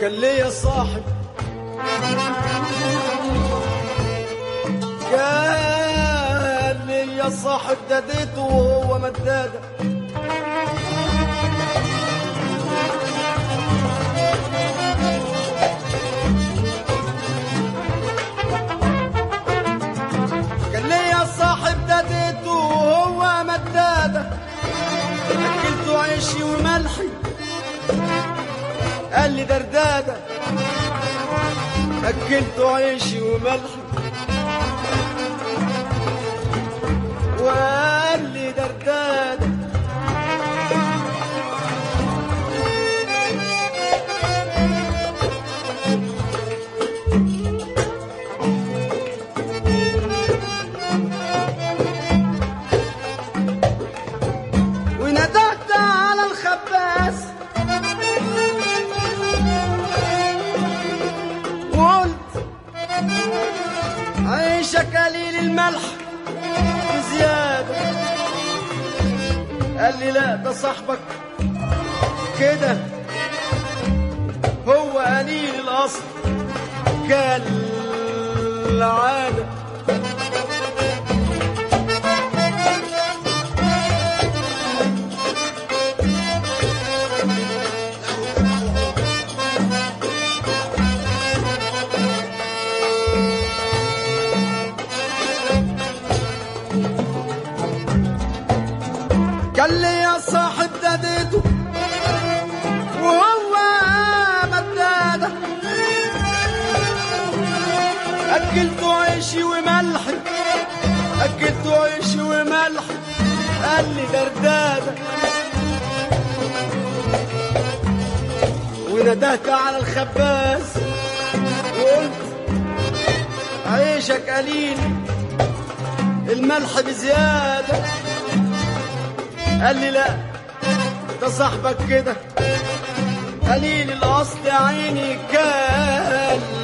قال لي يا صاحب قال لي يا صاحب دديته وهو مدادة قال لي يا صاحب دديته وهو مدادة أكلته عيشي وملحي قال لي دردادة أكلته عيشي وملحي وقال لي دردادة وندهت على الخباز وقلت عيشك قليل الملح بزيادة قال لي لا ده صاحبك كده هو قليل الأصل كالعادة قال لي يا صاحب دديته وهو مدادة أكلته عيشي وملحي أكلته عيشي وملحي قال لي دردادة وندهت على الخباز وقلت عيشك قليل الملح بزياده قال لي لا ده صاحبك كده قليل الاصل يا عيني كان